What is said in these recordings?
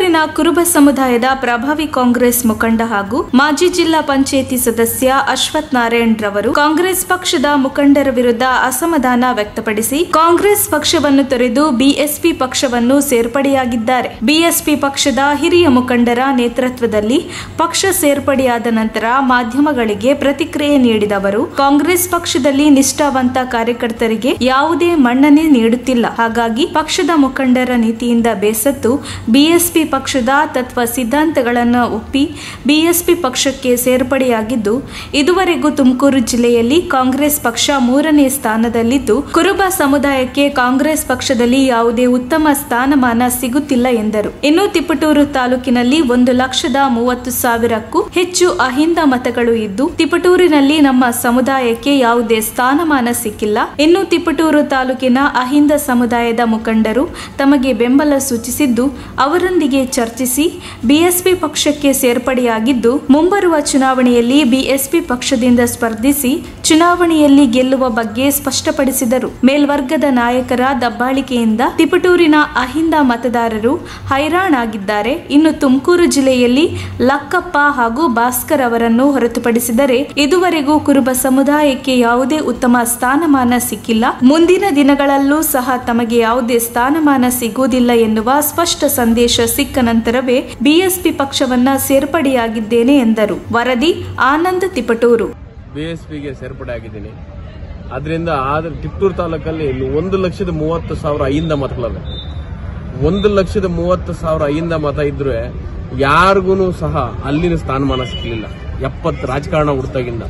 ತಿಪಟೂರಿನ ಕುರುಬ ಸಮುದಾಯದ ಪ್ರಭಾವಿ ಕಾಂಗ್ರೆಸ್ ಮುಖಂಡ ಹಾಗೂ ಮಾಜಿ ಜಿಲ್ಲಾ ಪಂಚಾಯಿತಿ ಸದಸ್ಯ ಅಶ್ವಥ್ ನಾರಾಯಣ್ ರವರು ಕಾಂಗ್ರೆಸ್ ಪಕ್ಷದ ಮುಖಂಡರ ವಿರುದ್ಧ ಅಸಮಾಧಾನ ವ್ಯಕ್ತಪಡಿಸಿ ಕಾಂಗ್ರೆಸ್ ಪಕ್ಷವನ್ನು ತೊರೆದು ಬಿಎಸ್ಪಿ ಪಕ್ಷವನ್ನು ಸೇರ್ಪಡೆಯಾಗಿದ್ದಾರೆ ಬಿಎಸ್ಪಿ ಪಕ್ಷದ ಹಿರಿಯ ಮುಖಂಡರ ನೇತೃತ್ವದಲ್ಲಿ ಪಕ್ಷ ಸೇರ್ಪಡೆಯಾದ ನಂತರ ಮಾಧ್ಯಮಗಳಿಗೆ ಪ್ರತಿಕ್ರಿಯೆ ನೀಡಿದ ಅವರು ಕಾಂಗ್ರೆಸ್ ಪಕ್ಷದಲ್ಲಿ ನಿಷ್ಠಾವಂತ ಕಾರ್ಯಕರ್ತರಿಗೆ ಯಾವುದೇ ಮನ್ನಣೆ ನೀಡುತ್ತಿಲ್ಲ ಹಾಗಾಗಿ ಪಕ್ಷದ ಮುಖಂಡರ ನೀತಿಯಿಂದ ಬೇಸತ್ತು ಬಿಎಸ್ಪಿ ಪಕ್ಷದ ತತ್ವ ಸಿದ್ಧಾಂತಗಳನ್ನು ಒಪ್ಪಿ ಬಿಎಸ್ಪಿ ಪಕ್ಷಕ್ಕೆ ಸೇರ್ಪಡೆಯಾಗಿದ್ದು ಇದುವರೆಗೂ ತುಮಕೂರು ಜಿಲ್ಲೆಯಲ್ಲಿ ಕಾಂಗ್ರೆಸ್ ಪಕ್ಷ ಮೂರನೇ ಸ್ಥಾನದಲ್ಲಿದ್ದು ಕುರುಬ ಸಮುದಾಯಕ್ಕೆ ಕಾಂಗ್ರೆಸ್ ಪಕ್ಷದಲ್ಲಿ ಯಾವುದೇ ಉತ್ತಮ ಸ್ಥಾನಮಾನ ಸಿಗುತ್ತಿಲ್ಲ ಎಂದರು ಇನ್ನು ತಿಪಟೂರು ತಾಲೂಕಿನಲ್ಲಿ ಒಂದು ಲಕ್ಷದ ಮೂವತ್ತು ಸಾವಿರಕ್ಕೂ ಹೆಚ್ಚು ಅಹಿಂದ ಮತಗಳು ಇದ್ದು ತಿಪಟೂರಿನಲ್ಲಿ ನಮ್ಮ ಸಮುದಾಯಕ್ಕೆ ಯಾವುದೇ ಸ್ಥಾನಮಾನ ಸಿಕ್ಕಿಲ್ಲ ಇನ್ನು ತಿಪಟೂರು ತಾಲೂಕಿನ ಅಹಿಂದ ಸಮುದಾಯದ ಮುಖಂಡರು ತಮಗೆ ಬೆಂಬಲ ಸೂಚಿಸಿದ್ದು ಅವರೊಂದಿಗೆ ಚರ್ಚಿಸಿ ಬಿಎಸ್ಪಿ ಪಕ್ಷಕ್ಕೆ ಸೇರ್ಪಡೆಯಾಗಿದ್ದು ಮುಂಬರುವ ಚುನಾವಣೆಯಲ್ಲಿ ಬಿಎಸ್ಪಿ ಪಕ್ಷದಿಂದ ಸ್ಪರ್ಧಿಸಿ ಚುನಾವಣೆಯಲ್ಲಿ ಗೆಲ್ಲುವ ಬಗ್ಗೆ ಸ್ಪಷ್ಟಪಡಿಸಿದರು ಮೇಲ್ವರ್ಗದ ನಾಯಕರ ದಬ್ಬಾಳಿಕೆಯಿಂದ ತಿಪಟೂರಿನ ಅಹಿಂದ ಮತದಾರರು ಹೈರಾಣಾಗಿದ್ದಾರೆ ಇನ್ನು ತುಮಕೂರು ಜಿಲ್ಲೆಯಲ್ಲಿ ಲಕ್ಕಪ್ಪ ಹಾಗೂ ಭಾಸ್ಕರ್ ಅವರನ್ನು ಹೊರತುಪಡಿಸಿದರೆ ಇದುವರೆಗೂ ಕುರುಬ ಸಮುದಾಯಕ್ಕೆ ಯಾವುದೇ ಉತ್ತಮ ಸ್ಥಾನಮಾನ ಸಿಕ್ಕಿಲ್ಲ ಮುಂದಿನ ದಿನಗಳಲ್ಲೂ ಸಹ ತಮಗೆ ಯಾವುದೇ ಸ್ಥಾನಮಾನ ಸಿಗುವುದಿಲ್ಲ ಎನ್ನುವ ಸ್ಪಷ್ಟ ಸಂದೇಶ ಸಿಕ್ಕ ನಂತರವೇ ಬಿಎಸ್ಪಿ ಪಕ್ಷವನ್ನ ಸೇರ್ಪಡೆಯಾಗಿದ್ದೇನೆ ಎಂದರು ವರದಿ ಆನಂದ್ ತಿಪಟೂರು ಬಿ ಎಸ್ ಪಿಗೆ ಸೇರ್ಪಡೆ ಆಗಿದ್ದೀನಿ ಅದರಿಂದ ಆದ್ರೆ ಟಿಪ್ಪೂರು ತಾಲೂಕಲ್ಲಿ ಇಲ್ಲಿ ಒಂದು ಲಕ್ಷದ ಮೂವತ್ತು ಸಾವಿರ ಐಯಿಂದ ಮತಗಳವೆ ಒಂದು ಲಕ್ಷದ ಮೂವತ್ತು ಸಾವಿರ ಐಯಿಂದ ಮತ ಇದ್ರೆ ಯಾರಿಗೂ ಸಹ ಅಲ್ಲಿನ ಸ್ಥಾನಮಾನ ಸಿಕ್ಕಲಿಲ್ಲ ಎಪ್ಪತ್ತು ರಾಜಕಾರಣ ಹುಡ್ತಾಗಿಂದ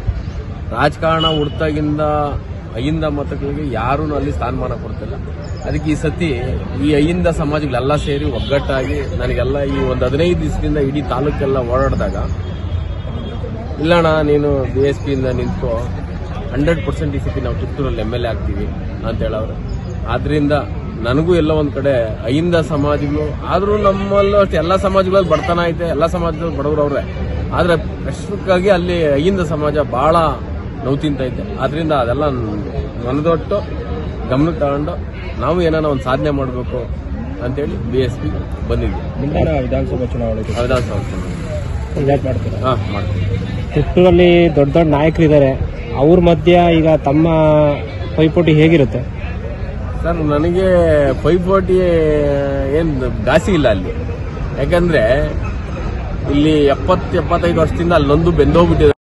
ರಾಜಕಾರಣ ಹುಡ್ತಾಗಿಂದ ಐಯಿಂದ ಮತಗಳಿಗೆ ಯಾರೂ ಅಲ್ಲಿ ಸ್ಥಾನಮಾನ ಕೊಡ್ತಿಲ್ಲ ಅದಕ್ಕೆ ಈ ಸತಿ ಈ ಐಯಿಂದ ಸಮಾಜಗಳೆಲ್ಲ ಸೇರಿ ಒಗ್ಗಟ್ಟಾಗಿ ನನಗೆಲ್ಲ ಈ ಒಂದು ಹದಿನೈದು ದಿವಸದಿಂದ ಇಡೀ ತಾಲೂಕೆಲ್ಲ ಓಡಾಡಿದಾಗ ಇಲ್ಲಣ್ಣ ನೀನು ಬಿ ಎಸ್ ಪಿಯಿಂದ ನಿಂತ್ಕೋ ಹಂಡ್ರೆಡ್ ಪರ್ಸೆಂಟ್ ಈ ಸತಿ ನಾವು ಕಿತ್ತೂರಲ್ಲಿ ಎಮ್ ಎಲ್ ಎ ಆಗ್ತೀವಿ ಅಂತ ಹೇಳವ್ರೆ ಆದ್ರಿಂದ ನನಗೂ ಎಲ್ಲ ಒಂದ್ ಕಡೆ ಐಂದ ಸಮಾಜಗಳು ಆದ್ರೂ ನಮ್ಮಲ್ಲೂ ಅಷ್ಟೇ ಎಲ್ಲ ಸಮಾಜಗಳಲ್ಲಿ ಬಡತನ ಐತೆ ಎಲ್ಲ ಸಮಾಜದಲ್ಲಿ ಬಡವರು ಅವ್ರೆ ಆದ್ರೆ ಸ್ಪೆಸಿಫಿಕ್ಕಾಗಿ ಅಲ್ಲಿ ಐಂದ ಸಮಾಜ ಬಹಳ ನೋವು ತಿಂತೈತೆ ಆದ್ರಿಂದ ಅದೆಲ್ಲ ಮನದೊಟ್ಟು ಗಮನಕ್ಕೆ ತಗೊಂಡು ನಾವು ಏನಾನ ಒಂದು ಸಾಧನೆ ಮಾಡಬೇಕು ಅಂತೇಳಿ ಬಿ ಎಸ್ ಪಿ ಬಂದಿದ್ವಿ ಮುಂದಿನ ವಿಧಾನಸಭಾ ಚುನಾವಣೆ ವಿಧಾನಸಭಾ ಕಂಡಕ್ಟ್ ಮಾಡ್ತೀರಾ ಹಾ ಮಾಡ್ತೀವಿ ಚಿತ್ತೂರಲ್ಲಿ ದೊಡ್ಡ ದೊಡ್ಡ ನಾಯಕರಿದ್ದಾರೆ ಅವ್ರ ಮಧ್ಯ ಈಗ ತಮ್ಮ ಪೈಪೋಟಿ ಹೇಗಿರುತ್ತೆ ಸರ್ ನನಗೆ ಫೈವ್ ಫೋರ್ಟಿ ಏನು ಗಾಸಿ ಇಲ್ಲ ಅಲ್ಲಿ ಯಾಕಂದ್ರೆ ಇಲ್ಲಿ ಎಪ್ಪತ್ತು ಎಪ್ಪತ್ತೈದು ವರ್ಷದಿಂದ ಅಲ್ಲಿ ನೊಂದು ಬೆಂದೋಗ್ಬಿಟ್ಟಿದೆ